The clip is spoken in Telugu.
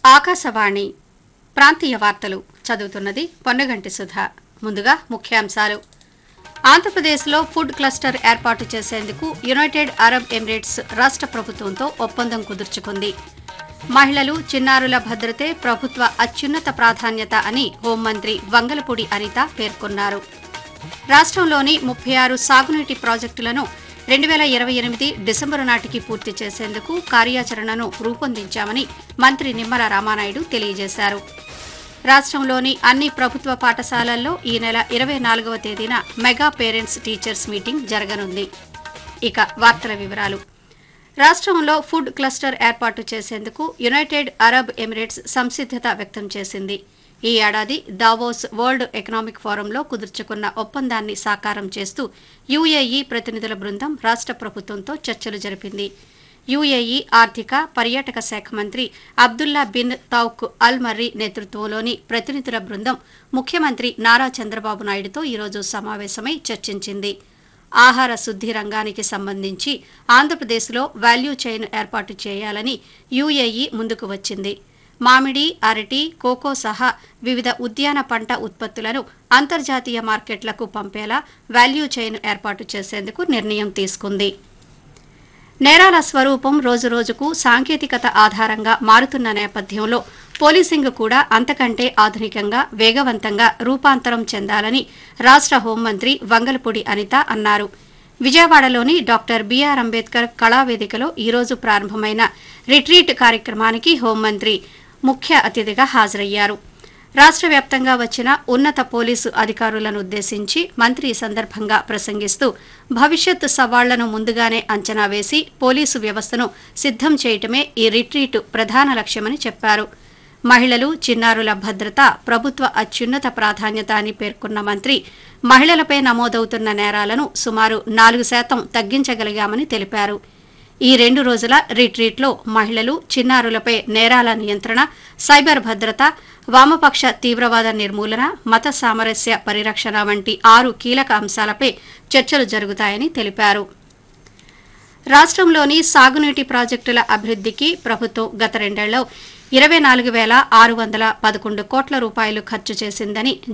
ఆకాశవాణి ప్రాంతీయ వార్తలు చదువుతున్నది పొన్నగంటి సుధ ముందుగా ముఖ్యాంశాలు ఆంధ్రప్రదేశ్లో ఫుడ్ క్లస్టర్ ఏర్పాటు చేసేందుకు యునైటెడ్ అరబ్ ఎమిరేట్స్ రాష్ట ప్రభుత్వంతో ఒప్పందం కుదుర్చుకుంది మహిళలు చిన్నారుల భద్రతే ప్రభుత్వ అత్యున్నత ప్రాధాన్యత అని హోంమంత్రి వంగలపూడి అనిత పేర్కొన్నారు రాష్ట్రంలోని ముప్పై ఆరు సాగునీటి ప్రాజెక్టులను రెండు వేల ఇరవై ఎనిమిది డిసెంబరు నాటికి పూర్తి చేసేందుకు కార్యాచరణను రూపొందించామని మంత్రి నిమ్మల రామానాయుడు తెలియజేశారు రాష్ట్రంలోని అన్ని ప్రభుత్వ పాఠశాలల్లో ఈ నెల ఇరవై నాలుగవ తేదీన మెగా పేరెంట్స్ టీచర్స్ మీటింగ్ జరగనుంది ఇక వార్తల వివరాలు రాష్ట్రంలో ఫుడ్ క్లస్టర్ ఏర్పాటు చేసేందుకు యునైటెడ్ అరబ్ ఎమిరేట్స్ సంసిద్దత వ్యక్తం చేసింది ఈ ఏడాది దావోస్ వరల్డ్ ఎకనామిక్ ఫోరంలో కుదుర్చుకున్న ఒప్పందాన్ని సాకారం చేస్తూ యుఏఈ ప్రతినిధుల బృందం రాష్ట్ర ప్రభుత్వంతో చర్చలు జరిపింది యుఏఈ ఆర్థిక పర్యాటక శాఖ మంత్రి Abdullah bin Touq Al Marri నేతృత్వంలోని ప్రతినిధుల బృందం ముఖ్యమంత్రి నారా చంద్రబాబు నాయుడుతో ఈరోజు సమావేశమై చర్చించింది ఆహార శుద్ధి రంగానికి సంబంధించి ఆంధ్రప్రదేశ్లో వాల్యూ చైన్ ఏర్పాటు చేయాలని యుఏఈ ముందుకు వచ్చింది మామిడి అరటి కోకో సహా వివిధ ఉద్యాన పంట ఉత్పత్తులను అంతర్జాతీయ మార్కెట్లకు పంపేలా వాల్యూ చైన్ ఏర్పాటు చేసేందుకు నిర్ణయం తీసుకుంది నేరాల స్వరూపం రోజురోజుకు సాంకేతికత ఆధారంగా మారుతున్న నేపథ్యంలో పోలీసింగ్ కూడా అంతకంటే ఆధునికంగా వేగవంతంగా రూపాంతరం చెందాలని రాష్ట్ర హోంమంత్రి వంగలపూడి అనిత అన్నారు విజయవాడలోని డాక్టర్ బీఆర్ అంబేద్కర్ కళావేదికలో ఈరోజు ప్రారంభమైన రిట్రీట్ కార్యక్రమానికి హోంమంత్రి ముఖ్య అతిథిగా హాజరయ్యారు రాష్ట్ర వ్యాప్తంగా వచ్చిన ఉన్నత పోలీసు అధికారులను ఉద్దేశించి మంత్రి ఈ సందర్భంగా ప్రసంగిస్తూ భవిష్యత్ సవాళ్లను ముందుగానే అంచనా వేసి పోలీసు వ్యవస్థను సిద్దం చేయటమే ఈ రిట్రీట్ ప్రధాన లక్ష్యమని చెప్పారు మహిళలు చిన్నారుల భద్రత ప్రభుత్వ అత్యున్నత ప్రాధాన్యత అని పేర్కొన్న మంత్రి మహిళలపై నమోదవుతున్న నేరాలను సుమారు నాలుగు శాతం తగ్గించగలిగామని తెలిపారు ఈ రెండు రోజుల రిట్రీట్లో మహిళలు చిన్నారులపై నేరాల నియంత్రణ సైబర్ భద్రత వామపక్ష తీవ్రవాద నిర్మూలన మత సామరస్య పరిరక్షణ వంటి ఆరు కీలక అంశాలపై చర్చలు జరుగుతాయని తెలిపారు రాష్ట్రంలోని సాగునీటి ప్రాజెక్టుల అభివృద్ధికి ప్రభుత్వం గత రెండేళ్లలో ఇరవై నాలుగు వేల ఆరు వందల పదకొండు కోట్ల రూపాయలు ఖర్చు చేసిందని